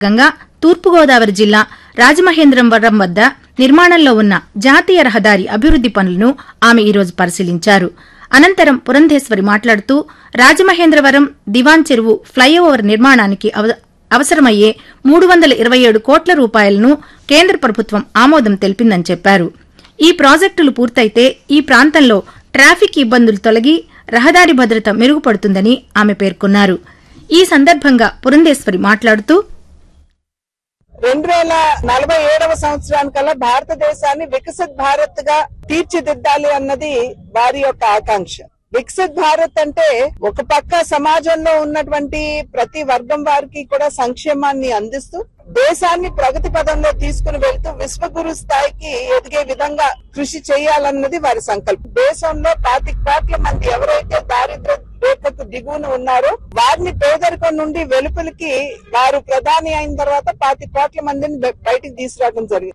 గంగా తూర్పుగోదావరి జిల్లా రాజమహేంద్రవరం వద్ద నిర్మాణంలో ఉన్న జాతీయ రహదారి అభివృద్ది పనులను ఆమె ఈరోజు పరిశీలించారు అనంతరం పురంధేశ్వరి మాట్లాడుతూ రాజమహేంద్రవరం దివాన్ చెరువు ఫ్లైఓవర్ నిర్మాణానికి అవ- అవసరమయ్యే మూడు వందల ఇరవై ఏడు కోట్ల రూపాయలను కేంద్ర ప్రభుత్వం ఆమోదం తెలిపిందని చెప్పారు ఈ ప్రాజెక్టులు పూర్తయితే ఈ ప్రాంతంలో ట్రాఫిక్ ఇబ్బందులు తొలగి రహదారి భద్రత మెరుగుపడుతుందని ఆమె పేర్కొన్నారు ఈ సందర్భంగా పురంధేశ్వరి మాట్లాడుతూ రెండు వేల నలభై ఏడవ సంవత్సరానికల్లా భారతదేశాన్ని వికసిత్ భారత్ గా తీర్చిదిద్దాలి అన్నది వారి యొక్క ఆకాంక్ష వికసిత్ భారత్ అంటే ఒక పక్క సమాజంలో ఉన్నటువంటి ప్రతి వర్గం వారికి కూడా సంక్షేమాన్ని అందిస్తూ దేశాన్ని ప్రగతి పదంలో తీసుకుని వెళ్తూ విశ్వగురు స్థాయికి ఎదిగే విధంగా కృషి చేయాలన్నది వారి సంకల్పం దేశంలో పాతి కోట్ల మంది ఎవరైతే దారిద్ర్య రేఖకు దిగువన ఉన్నారో వారిని పేదరికం నుండి వెలుపలికి వారు ప్రధాని అయిన తర్వాత పాతి కోట్ల మందిని బయ- బయటికి తీసుకురావడం జరిగింది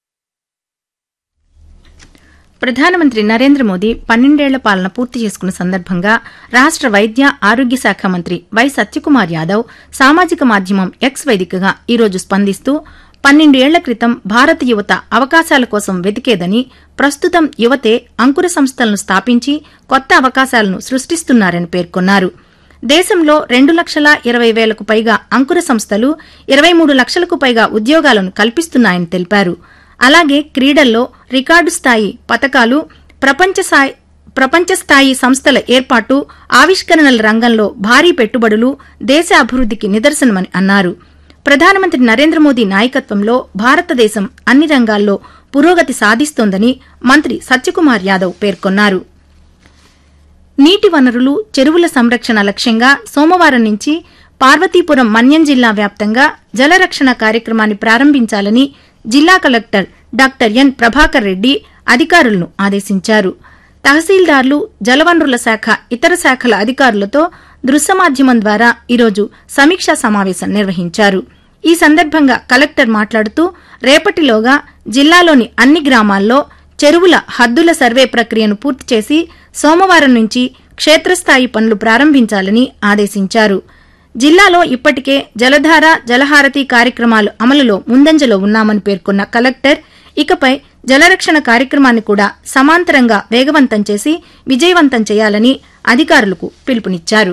ప్రధానమంత్రి నరేంద్ర మోదీ పన్నెండేళ్ల పాలన పూర్తి చేసుకున్న సందర్భంగా రాష్ట వైద్య ఆరోగ్య శాఖ మంత్రి వై సత్యకుమార్ యాదవ్ సామాజిక మాధ్యమం ఎక్స్ వేదికగా ఈరోజు స్పందిస్తూ పన్నెండు ఏళ్ల క్రితం భారత యువత అవకాశాల కోసం వెతికేదని ప్రస్తుతం యువతే అంకుర సంస్థలను స్థాపించి కొత్త అవకాశాలను సృష్టిస్తున్నారని పేర్కొన్నారు దేశంలో రెండు లక్షల ఇరవై వేలకు పైగా అంకుర సంస్థలు ఇరవై మూడు లక్షలకు పైగా ఉద్యోగాలను కల్పిస్తున్నాయని తెలిపారు అలాగే క్రీడల్లో రికార్డు స్థాయి పథకాలు ప్రపంచ స్థాయి ప్రపంచ స్థాయి సంస్థల ఏర్పాటు ఆవిష్కరణల రంగంలో భారీ పెట్టుబడులు దేశ అభివృద్దికి నిదర్శనమని అన్నారు ప్రధానమంత్రి నరేంద్ర మోదీ నాయకత్వంలో భారతదేశం అన్ని రంగాల్లో పురోగతి సాధిస్తోందని మంత్రి సత్యకుమార్ యాదవ్ పేర్కొన్నారు నీటి వనరులు చెరువుల సంరక్షణ లక్ష్యంగా సోమవారం నుంచి పార్వతీపురం మన్యం జిల్లా వ్యాప్తంగా జలరక్షణ కార్యక్రమాన్ని ప్రారంభించాలని జిల్లా collector doctor N Prabhakar Reddy అధికారులను ఆదేశించారు తహసీల్దార్లు జలవనరుల శాఖ ఇతర శాఖల అధికారులతో దృశ్య మాధ్యమం ద్వారా ఈరోజు సమీక్షా సమావేశం నిర్వహించారు ఈ సందర్భంగా కలెక్టర్ మాట్లాడుతూ రేపటిలోగా జిల్లాలోని అన్ని గ్రామాల్లో చెరువుల హద్దుల సర్వే ప్రక్రియను పూర్తి చేసి సోమవారం నుంచి క్షేత్రస్థాయి పనులు ప్రారంభించాలని ఆదేశించారు జిల్లాలో ఇప్పటికే జలధార జలహారతి కార్యక్రమాలు అమలులో ముందంజలో ఉన్నామని పేర్కొన్న కలెక్టర్ ఇకపై జలరక్షణ కార్యక్రమాన్ని కూడా సమాంతరంగా వేగవంతం చేసి విజయవంతం చేయాలని అధికారులకు పిలుపునిచ్చారు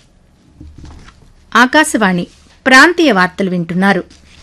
ఆకాశవాణి ప్రాంతీయ వార్తలు వింటున్నారు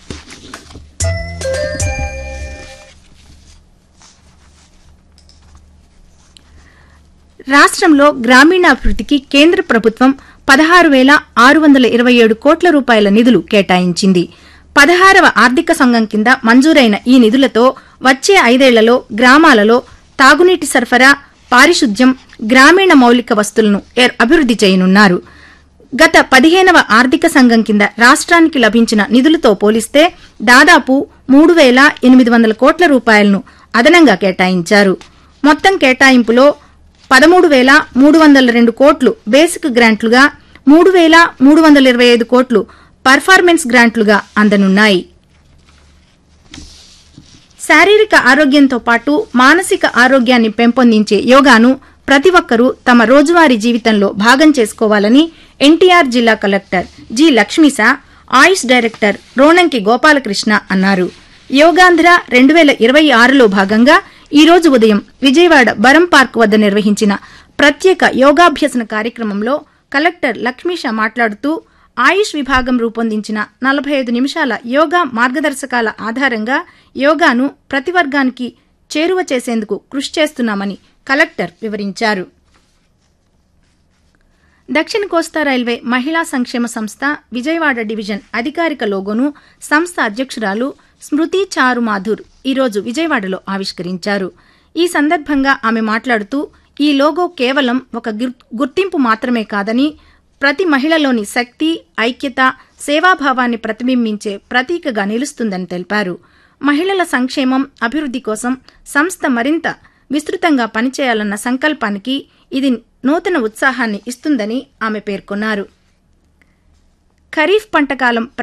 రాష్ట్రంలో గ్రామీణాభివృద్దికి కేంద్ర ప్రభుత్వం పదహారు వేల ఆరు వందల ఇరవై ఏడు కోట్ల రూపాయల నిధులు కేటాయించింది పదహారవ ఆర్థిక సంఘం కింద మంజూరైన ఈ నిధులతో వచ్చే ఐదేళ్లలో గ్రామాలలో తాగునీటి సరఫరా పారిశుద్ధ్యం గ్రామీణ మౌలిక వస్తువులను ఏర్- అభివృద్ది చేయనున్నారు గత పదిహేనవ ఆర్థిక సంఘం కింద రాష్ట్రానికి లభించిన నిధులతో పోలిస్తే దాదాపు మూడు వేల ఎనిమిది వందల కోట్ల రూపాయలను అదనంగా కేటాయించారు మొత్తం కేటాయింపులో పదమూడు వేల మూడు వందల రెండు కోట్లు బేసిక్ గ్రాంట్లుగా మూడు వేల మూడు వందల ఇరవై ఐదు కోట్లు పర్ఫార్మెన్స్ గ్రాంట్లుగా అందనున్నాయి శారీరక ఆరోగ్యంతో పాటు మానసిక ఆరోగ్యాన్ని పెంపొందించే యోగాను ప్రతి ఒక్కరూ తమ రోజువారీ జీవితంలో భాగం చేసుకోవాలని ఎన్టీఆర్ జిల్లా collector G Lakshmisha AYUSH director Ronanki Gopalakrishna అన్నారు యోగాంధ్ర రెండు వేల ఇరవై ఆరులో భాగంగా ఈ రోజు ఉదయం విజయవాడ బరం పార్క్ వద్ద నిర్వహించిన ప్రత్యేక యోగాభ్యసన కార్యక్రమంలో కలెక్టర్ లక్ష్మీష మాట్లాడుతూ ఆయుష్ విభాగం రూపొందించిన నలభై ఐదు నిమిషాల యోగా మార్గదర్శకాల ఆధారంగా యోగాను ప్రతి వర్గానికి చేరువ చేసేందుకు కృషి చేస్తున్నామని కలెక్టర్ వివరించారు దక్షిణ కోస్తా రైల్వే మహిళా సంక్షేమ సంస్థ విజయవాడ డివిజన్ అధికారిక లోగోను సంస్థ అధ్యక్షురాలు స్మృతి చారు మాధుర్ ఈరోజు విజయవాడలో ఆవిష్కరించారు ఈ సందర్భంగా ఆమె మాట్లాడుతూ ఈ లోగో కేవలం ఒక గుర్- గుర్తింపు మాత్రమే కాదని ప్రతి మహిళలోని శక్తి ఐక్యత సేవాభావాన్ని ప్రతిబింబించే ప్రతీకగా నిలుస్తుందని తెలిపారు మహిళల సంక్షేమం అభివృద్ది కోసం సంస్థ మరింత విస్తృతంగా పనిచేయాలన్న సంకల్పానికి ఇది నూతన ఉత్సాహాన్ని ఇస్తుందని ఆమె పేర్కొన్నారు ఖరీఫ్ పంటకాలం